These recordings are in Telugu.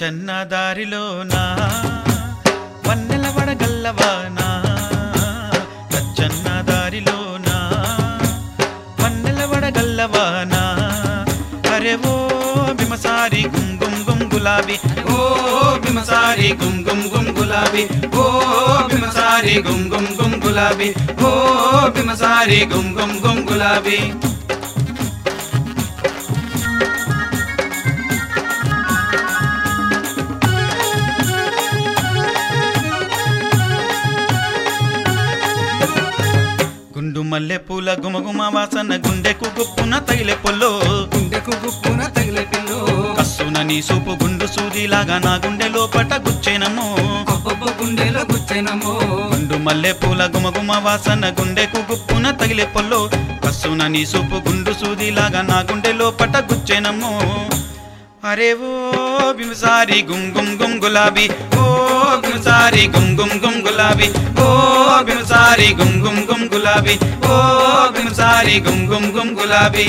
రచ్చన్న దారిలోనా వన్నెల వడగల్లవానా రచ్చన్న దారిలోనా వన్నెల వడగల్లవానా అరే ఓ బిమసారి గుం గుం గుం గులాబీ ఓ బిమసారి గుం గుం గుం గులాబీ ఓ బిమసారి గుం గుం గుం గులాబీ ఓ బిమసారి గుం గుం గుం గులాబీ గుండు మల్లె పూల గుమగుమ వాసన గుండెకు గుప్పున తగిలే పొల్లో గుండెకు గుప్పున తగిలే పిల్లు కస్సున నీ సూపు గుండు సూదిలాగా నా గుండె లోపట గుచ్చేనమ్మో ఒక్కొక్క గుండెలో గుచ్చెనమో గుండు మల్లె పూల గుమగుమ వాసన గుండెకు గుప్పున తగిలే పొల్లో కస్సున నీ సూపు గుండు సూదిలాగా నా గుండె లోపట గుచ్చేనమ్మో అరే ఓ బిమసారి గుం గుం గుం గులాబీ ఓ బిమసారి గుం గుం గుం గులాబీ ఓ బిమసారి గుం గుం గుం గులాబీ ఓ బిమసారి గుం గుం గుం గులాబీ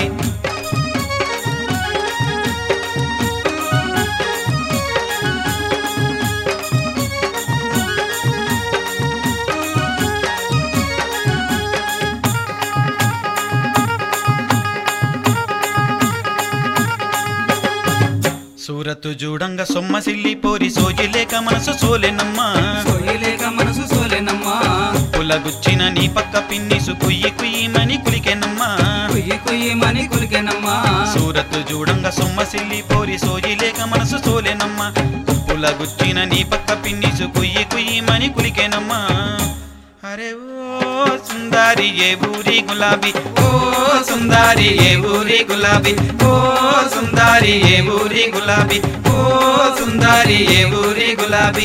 సూరతు చూడంగ సొమ్మ సిల్లి పోరి సోజి లేక మనసు సోలెనమ్మా సోయలేక మనసు సోలేనమ్మా పులగుచ్చిన నీ పక్క పిన్నిసు కుయ్యి కుయ్యిమని కులికెనమ్మా కుయ్యి కుయ్యి మని కులికెనమ్మా సూరతు చూడంగ సొమ్మ సిల్లి పోరి సోజి లేక మనసు సోలెనమ్మా పులగుచ్చిన నీ పక్క పిన్నిసు కుయ్యి కుయ్యిమని కులికెనమ్మా అరే ఓ సుందారి ఏ ఊరి గులాబీ ఓ సుందారి ఏ ఊరి గులాబీ ఓ సుందారి ఏ ఊరి గులాబీ ఓ సుందారి ఏ ఊరి గులాబీ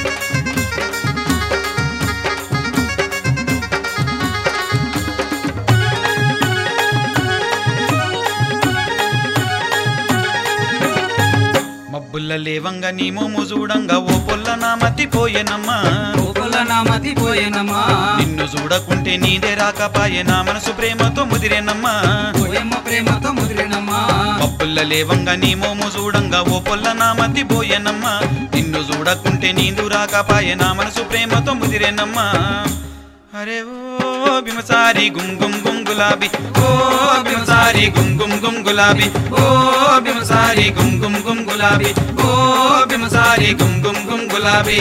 మబ్బుల్ల లేవంగా నీ మోము చూడంగా ఓ పొల్ల నా మతిపోయెనమ్మా లోపల నా మతి పోయేనమ్మా నిన్ను చూడకుంటే నీదే రాకపాయే నా మనసు ప్రేమతో ముదిరేనమ్మా పోయమ్మ ప్రేమతో ముదిరినమ్మా మబ్బుల్ల లేవంగా నీ మోము చూడంగా ఓ పొల్ల నా మతిపోయెనమ్మా నిన్ను చూడకుంటే నీదు రాకపాయే నా మనసు ప్రేమతో ముదిరేనమ్మా అరే ఓ బిమసారి గుం గుం గుం గులాబీ ఓ బిమసారి గుం గుం గుం గులాబీ ఓ బిమసారి గుం గుం గుం గులాబీ ఓ బిమసారి గుం గుం గుం గులాబీ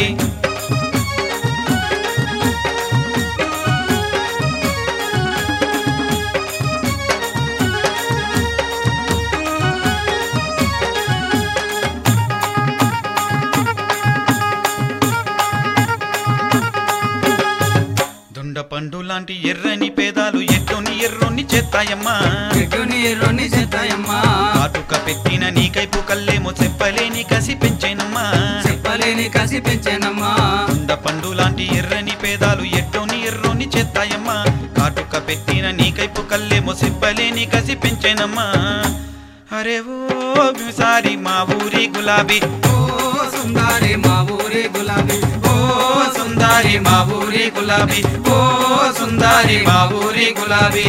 దొండ పండు లాంటి ఎర్రని పేదాలు ఎట్టుని ఎర్రొని చేస్తాయమ్మా చెట్టుని ఎర్రని చేతాయమ్మా కాటుక పెట్టిన నీకైపు కల్లేమో చెప్పలేని కసి పెంచేనమ్మా చెప్పలేని కసి పెంచేనమ్మా దొండ పండు లాంటి ఎర్రని పేదాలు ఎట్టుని ఎర్రొని చేస్తాయమ్మా కాటుక పెట్టిన నీకైపు కల్లేమో చెప్పలేని కసి పెంచేనమ్మా అరే ఓ బిమసారి మా ఊరి గులాబీ ఓ సుందారి మా ఊరి గులాబీ ఓ సుందారి మా ఊరి గులాబీ ఓ సుందారి మా ఊరి గులాబీ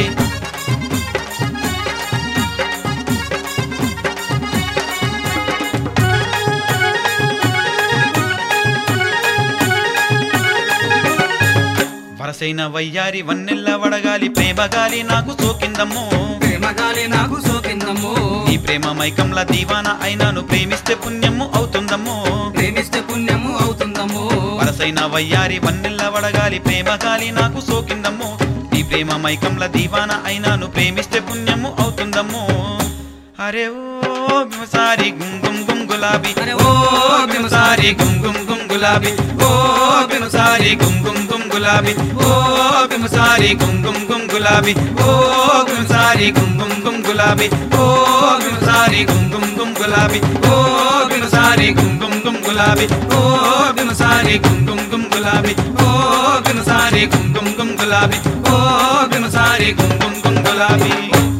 వరసైన వయ్యారి వన్నెల్ల వడగాలి ప్రేమగాలి నాకు సోకిందమ్మో ప్రేమ గాలి నాకు సోకిందమ్మో నీ ప్రేమ మైకంల దీవాన అయినాను ప్రేమిస్తే పుణ్యము అవుతుందమ్మో ప్రేమిస్తే పుణ్యము అవుతుందమ్మో వరసైన వయ్యారి వన్నెల్ల వడగాలి ప్రేమగాలి నాకు సోకిందమ్మో నీ ప్రేమ మైకంల దీవాన అయినాను ప్రేమిస్తే పుణ్యము అవుతుందమ్మో అరే ఓ బిమసారి గుం గుం గుం గులాబీ అరే ఓ బిమసారి గుం గుం గుం గులాబీ ఓ బిమసారి గుం గుం గుం గులాబీ ఓ బిమసారి గుం గుం గుం గులాబీ ఓ బిమసారి గుం గుం గుం గులాబీ ఓ బిమసారి గుం గుం గుం గులాబీ ఓ బిమసారి గుం గుం గుం గులాబీ ఓ బిమసారి గుం గుం గుం గులాబీ ఓ బిమసారి గుం గుం గుం గులాబీ ఓ బిమసారి గుం గుం గుం గులాబీ